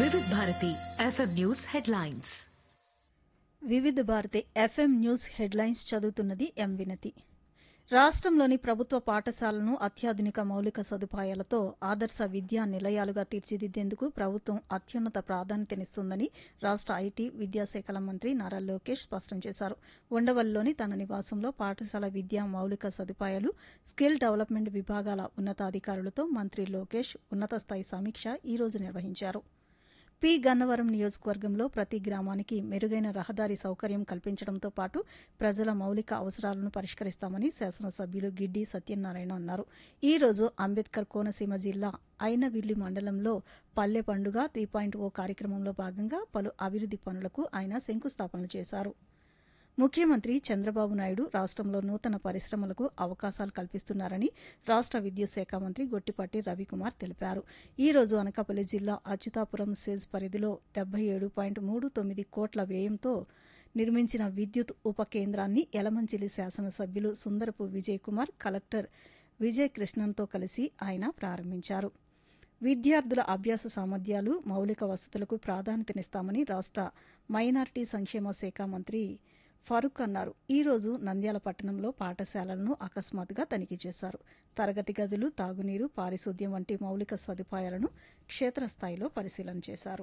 వివిధ Bharati FM news headlines వివిధ Bharati FM news headlines చదువుతున్నది ఎం వినతి రాష్ట్రంలోని ప్రభుత్వ పాఠశాలను అత్యాధునిక మౌలిక సదుపాయాలతో ఆదర్శ విద్యా నిలయాలుగా తీర్చిదిద్దేందుకు ప్రభుత్వం అత్యున్నత ప్రాధాన్యతనిస్తుందని రాష్ట్ర ఐటీ విద్యాశాఖల మంత్రి నారా లోకేష్ స్పష్టం చేశారు ఉండవల్లిలోని తన నివాసంలో పాఠశాల విద్యా మౌలిక సదుపాయాలు స్కిల్ డెవలప్మెంట్ విభాగాల ఉన్నతాధికారులతో మంత్రి లోకేష్ ఉన్నత స్థాయి సమీక్ష ఈ రోజు నిర్వహించారు పి గన్నవరం నియోజకవర్గంలో ప్రతి గ్రామానికి మెరుగైన రహదారి సౌకర్యం కల్పించడంతో పాటు ప్రజల మౌలిక అవసరాలను పరిష్కరిస్తామని శాసనసభ్యులు గిడ్డి సత్యనారాయణ అన్నారు ఈ రోజు అంబేద్కర్ కోనసీమ జిల్లా అయినవిల్లి మండలంలో పల్లె పండుగ త్రీ పాయింట్ ఓ కార్యక్రమంలో భాగంగా పలు అభివృద్ది పనులకు ఆయన శంకుస్థాపనలు చేశారు ముఖ్యమంత్రి చంద్రబాబు నాయుడు రాష్ట్రంలో నూతన పరిశ్రమలకు అవకాశాలు కల్పిస్తున్నారని రాష్ట్ర విద్యుత్ శాఖ మంత్రి గొట్టిపాటి రవికుమార్ తెలిపారు ఈ రోజు అనకాపల్లి జిల్లా అచ్యుతాపురం సేజ్ పరిధిలో డెబ్బై ఏడు పాయింట్ మూడు తొమ్మిది కోట్ల వ్యయంతో నిర్మించిన విద్యుత్ ఉప కేంద్రాన్ని యలమంచిలి శాసనసభ్యులు సుందరపు విజయ్ కుమార్ కలెక్టర్ విజయ్ కృష్ణన్తో కలిసి ఆయన ప్రారంభించారు విద్యార్థుల అభ్యాస సామర్థ్యాలు మౌలిక వసతులకు ప్రాధాన్యతనిస్తామని రాష్ట్ర మైనార్టీ సంక్షేమ శాఖ మంత్రి ఫరూక్ అన్నారు ఈ రోజు నంద్యాల పట్టణంలో పాఠశాలలను అకస్మాత్తుగా తనిఖీ చేశారు తరగతి గదులు తాగునీరు పారిశుద్ధ్యం వంటి మౌలిక సదుపాయాలను క్షేత్రస్థాయిలో పరిశీలన చేశారు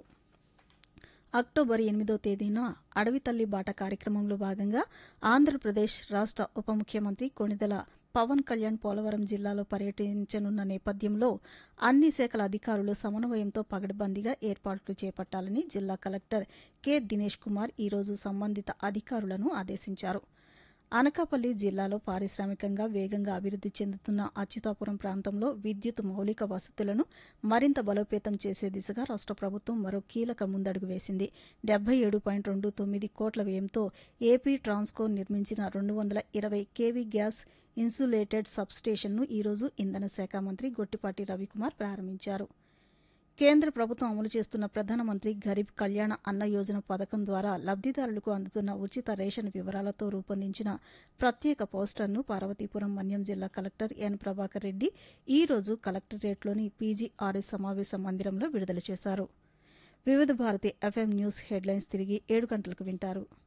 అక్టోబర్ ఎనిమిదో తేదీన అడవి తల్లి బాట కార్యక్రమంలో భాగంగా ఆంధ్రప్రదేశ్ రాష్ట్ర ఉప ముఖ్యమంత్రి కొణిదెల పవన్ కళ్యాణ్ పోలవరం జిల్లాలో పర్యటించనున్న నేపథ్యంలో అన్ని శాఖల అధికారులు సమన్వయంతో పగడ్బందీగా ఏర్పాట్లు చేపట్టాలని జిల్లా కలెక్టర్ కె దినేష్ కుమార్ ఈరోజు సంబంధిత అధికారులను ఆదేశించారు అనకాపల్లి జిల్లాలో పారిశ్రామికంగా వేగంగా అభివృద్ది చెందుతున్న అచ్యుతాపురం ప్రాంతంలో విద్యుత్ మౌలిక వసతులను మరింత బలోపేతం చేసే దిశగా రాష్ట్ర ప్రభుత్వం మరో కీలక ముందడుగు వేసింది డెబ్బై ఏడు పాయింట్ రెండు తొమ్మిది కోట్ల వ్యయంతో ఏపీ ట్రాన్స్కో నిర్మించిన రెండు వందల ఇరవై కేవీ గ్యాస్ ఇన్సులేటెడ్ సబ్స్టేషన్ను ఈరోజు ఇంధన శాఖ మంత్రి గొట్టిపాటి రవికుమార్ ప్రారంభించారు కేంద్ర ప్రభుత్వం అమలు చేస్తున్న ప్రధానమంత్రి గరీబ్ కళ్యాణ అన్న యోజన పథకం ద్వారా లబ్దిదారులకు అందుతున్న ఉచిత రేషన్ వివరాలతో రూపొందించిన ప్రత్యేక పోస్టర్ను పార్వతీపురం మన్యం జిల్లా కలెక్టర్ ఎన్ ప్రభాకర్ రెడ్డి ఈ రోజు కలెక్టరేట్లోని పీజీఆర్ఎస్ సమావేశ మందిరంలో విడుదల చేశారు వివిధ భారతి ఎఫ్ఎం న్యూస్ హెడ్లైన్స్ తిరిగి ఏడు గంటలకు వింటారు